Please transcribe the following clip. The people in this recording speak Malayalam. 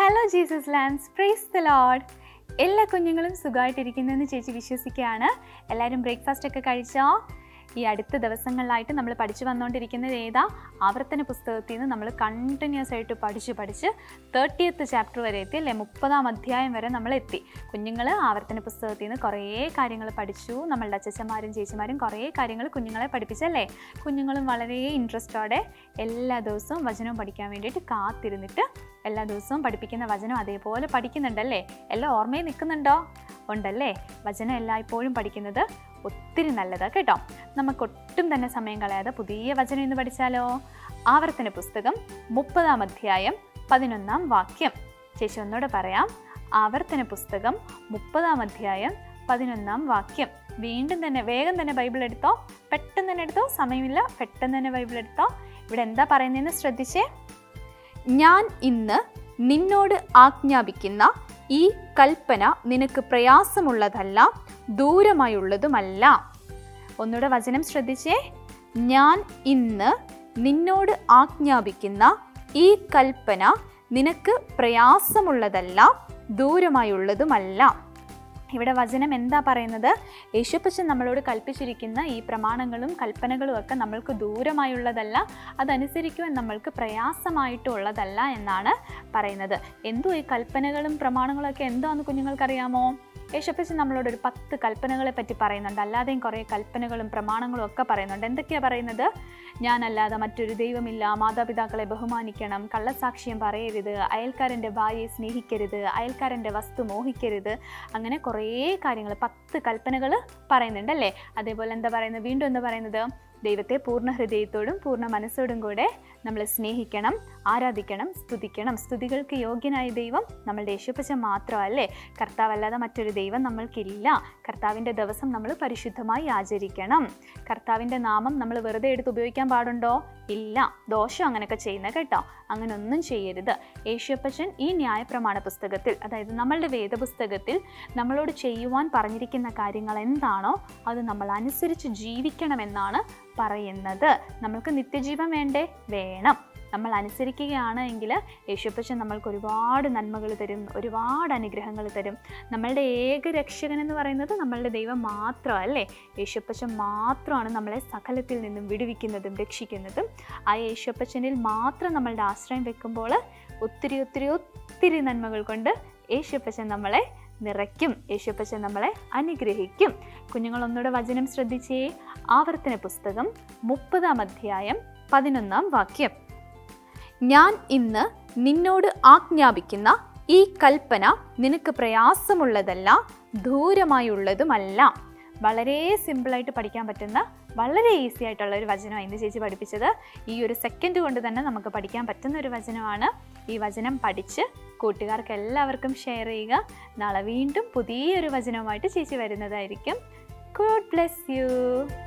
hello Jesus lands praise the Lord എല്ലാ കുഞ്ഞുങ്ങളും സുഖമായിട്ടിരിക്കുന്നെന്ന് ചേച്ചി വിശ്വസിക്കുകയാണ് എല്ലാവരും ബ്രേക്ക്ഫാസ്റ്റ് ഒക്കെ കഴിച്ചോ ഈ അടുത്ത ദിവസങ്ങളിലായിട്ട് നമ്മൾ പഠിച്ചു വന്നുകൊണ്ടിരിക്കുന്നത് ഏതാ ആവർത്തന പുസ്തകത്തിൽ നിന്ന് നമ്മൾ കണ്ടിന്യൂസ് ആയിട്ട് പഠിച്ച് പഠിച്ച് തേർട്ടിയത്ത് ചാപ്റ്റർ വരെ എത്തി അല്ലേ മുപ്പതാം അധ്യായം വരെ നമ്മൾ എത്തി കുഞ്ഞുങ്ങൾ ആവർത്തന പുസ്തകത്തിൽ നിന്ന് കുറേ കാര്യങ്ങൾ പഠിച്ചു നമ്മളുടെ അച്ഛച്ചന്മാരും ചേച്ചിമാരും കുറേ കാര്യങ്ങൾ കുഞ്ഞുങ്ങളെ പഠിപ്പിച്ചല്ലേ കുഞ്ഞുങ്ങളും വളരെ ഇൻട്രസ്റ്റോടെ എല്ലാ ദിവസവും വചനവും പഠിക്കാൻ വേണ്ടിയിട്ട് കാത്തിരുന്നിട്ട് എല്ലാ ദിവസവും പഠിപ്പിക്കുന്ന വചനം അതേപോലെ പഠിക്കുന്നുണ്ടല്ലേ എല്ലാം ഓർമ്മയിൽ നിൽക്കുന്നുണ്ടോ ഉണ്ടല്ലേ വചനം എല്ലായ്പ്പോഴും പഠിക്കുന്നത് ഒത്തിരി നല്ലതാണ് കേട്ടോ നമുക്ക് ഒട്ടും തന്നെ സമയം കളയാതെ പുതിയ വചനം ഇന്ന് പഠിച്ചാലോ ആവർത്തന പുസ്തകം മുപ്പതാം അധ്യായം പതിനൊന്നാം വാക്യം ചേച്ചി ഒന്നുകൂടെ പറയാം ആവർത്തന പുസ്തകം മുപ്പതാം അധ്യായം പതിനൊന്നാം വാക്യം വീണ്ടും തന്നെ വേഗം തന്നെ ബൈബിൾ എടുത്തോ പെട്ടെന്ന് തന്നെ എടുത്തോ സമയമില്ല പെട്ടെന്ന് തന്നെ ബൈബിൾ എടുത്തോ ഇവിടെ എന്താ പറയുന്നതെന്ന് ശ്രദ്ധിച്ചേ ഞാൻ ഇന്ന് നിന്നോട് ആജ്ഞാപിക്കുന്ന ഈ കൽപ്പന നിനക്ക് പ്രയാസമുള്ളതല്ല ദൂരമായുള്ളതുമല്ല ഒന്നുകൂടെ വചനം ശ്രദ്ധിച്ചേ ഞാൻ ഇന്ന് നിന്നോട് ആജ്ഞാപിക്കുന്ന ഈ കൽപ്പന നിനക്ക് പ്രയാസമുള്ളതല്ല ദൂരമായുള്ളതുമല്ല ഇവിടെ വചനം എന്താ പറയുന്നത് യേശുപ്പച്ചൻ നമ്മളോട് കൽപ്പിച്ചിരിക്കുന്ന ഈ പ്രമാണങ്ങളും കൽപ്പനകളും ഒക്കെ നമ്മൾക്ക് ദൂരമായുള്ളതല്ല അതനുസരിക്കുവാൻ നമ്മൾക്ക് പ്രയാസമായിട്ടുള്ളതല്ല എന്നാണ് പറയുന്നത് എന്തോ ഈ കൽപ്പനകളും പ്രമാണങ്ങളും ഒക്കെ എന്താണെന്ന് കുഞ്ഞുങ്ങൾക്കറിയാമോ യേശുപ്പച്ചൻ നമ്മളോട് ഒരു പത്ത് കൽപ്പനകളെ പറ്റി പറയുന്നുണ്ട് അല്ലാതെയും കുറേ കൽപ്പനകളും പ്രമാണങ്ങളും ഒക്കെ പറയുന്നുണ്ട് എന്തൊക്കെയാണ് പറയുന്നത് ഞാനല്ലാതെ മറ്റൊരു ദൈവമില്ല മാതാപിതാക്കളെ ബഹുമാനിക്കണം കള്ളസാക്ഷ്യം പറയരുത് അയൽക്കാരൻ്റെ ഭാര്യയെ സ്നേഹിക്കരുത് അയൽക്കാരൻ്റെ വസ്തു മോഹിക്കരുത് അങ്ങനെ കുറേ കാര്യങ്ങൾ പത്ത് കൽപ്പനകൾ പറയുന്നുണ്ടല്ലേ അതേപോലെ എന്താ പറയുന്നത് വീണ്ടും എന്താ പറയുന്നത് ദൈവത്തെ പൂർണ്ണ ഹൃദയത്തോടും പൂർണ്ണ മനസ്സോടും കൂടെ നമ്മൾ സ്നേഹിക്കണം ആരാധിക്കണം സ്തുതിക്കണം സ്തുതികൾക്ക് യോഗ്യനായ ദൈവം നമ്മളുടെ യേശുപ്പച്ചൻ മാത്രമല്ലേ കർത്താവല്ലാതെ മറ്റൊരു ദൈവം നമ്മൾക്കില്ല കർത്താവിൻ്റെ ദിവസം നമ്മൾ പരിശുദ്ധമായി ആചരിക്കണം കർത്താവിൻ്റെ നാമം നമ്മൾ വെറുതെ എടുത്ത് ഉപയോഗിക്കാൻ പാടുണ്ടോ ഇല്ല ദോഷം അങ്ങനെയൊക്കെ ചെയ്യുന്ന കേട്ടോ അങ്ങനെ ഒന്നും ചെയ്യരുത് യേശുപ്പച്ചൻ ഈ ന്യായപ്രമാണ പുസ്തകത്തിൽ അതായത് നമ്മളുടെ വേദപുസ്തകത്തിൽ നമ്മളോട് ചെയ്യുവാൻ പറഞ്ഞിരിക്കുന്ന കാര്യങ്ങൾ എന്താണോ അത് നമ്മൾ അനുസരിച്ച് ജീവിക്കണമെന്നാണ് പറയുന്നത് നമ്മൾക്ക് നിത്യജീവൻ വേണ്ടേ വേണം നമ്മൾ അനുസരിക്കുകയാണ് എങ്കിൽ യേശുപ്പച്ചൻ നമ്മൾക്ക് ഒരുപാട് നന്മകൾ തരും ഒരുപാട് അനുഗ്രഹങ്ങൾ തരും നമ്മളുടെ ഏക രക്ഷകൻ എന്ന് പറയുന്നത് നമ്മളുടെ ദൈവം മാത്രമല്ലേ യേശുപ്പച്ചൻ മാത്രമാണ് നമ്മളെ സകലത്തിൽ നിന്നും വിടുവിക്കുന്നതും രക്ഷിക്കുന്നതും ആ യേശുപ്പച്ചനിൽ മാത്രം നമ്മളുടെ ആശ്രയം വെക്കുമ്പോൾ ഒത്തിരി ഒത്തിരി ഒത്തിരി നന്മകൾ കൊണ്ട് യേശുപ്പച്ചൻ നമ്മളെ നിറയ്ക്കും യേശുപ്പച്ചൻ നമ്മളെ അനുഗ്രഹിക്കും കുഞ്ഞുങ്ങൾ ഒന്നുകൂടെ വചനം ശ്രദ്ധിച്ചേ ആവർത്തന പുസ്തകം മുപ്പതാം അധ്യായം പതിനൊന്നാം വാക്യം ഞാൻ ഇന്ന് നിന്നോട് ആജ്ഞാപിക്കുന്ന ഈ കൽപ്പന നിനക്ക് പ്രയാസമുള്ളതല്ല ദൂരമായുള്ളതുമല്ല വളരെ സിമ്പിളായിട്ട് പഠിക്കാൻ പറ്റുന്ന വളരെ ഈസി ആയിട്ടുള്ള ഒരു വചനമാണ് ഇന്ന് ചേച്ചി പഠിപ്പിച്ചത് ഈ ഒരു സെക്കൻഡ് കൊണ്ട് തന്നെ നമുക്ക് പഠിക്കാൻ പറ്റുന്ന ഒരു വചനമാണ് ഈ വചനം പഠിച്ച് കൂട്ടുകാർക്ക് എല്ലാവർക്കും ഷെയർ ചെയ്യുക നാളെ വീണ്ടും പുതിയൊരു വചനവുമായിട്ട് ചേച്ചി വരുന്നതായിരിക്കും ഗോഡ് ബ്ലെസ് യു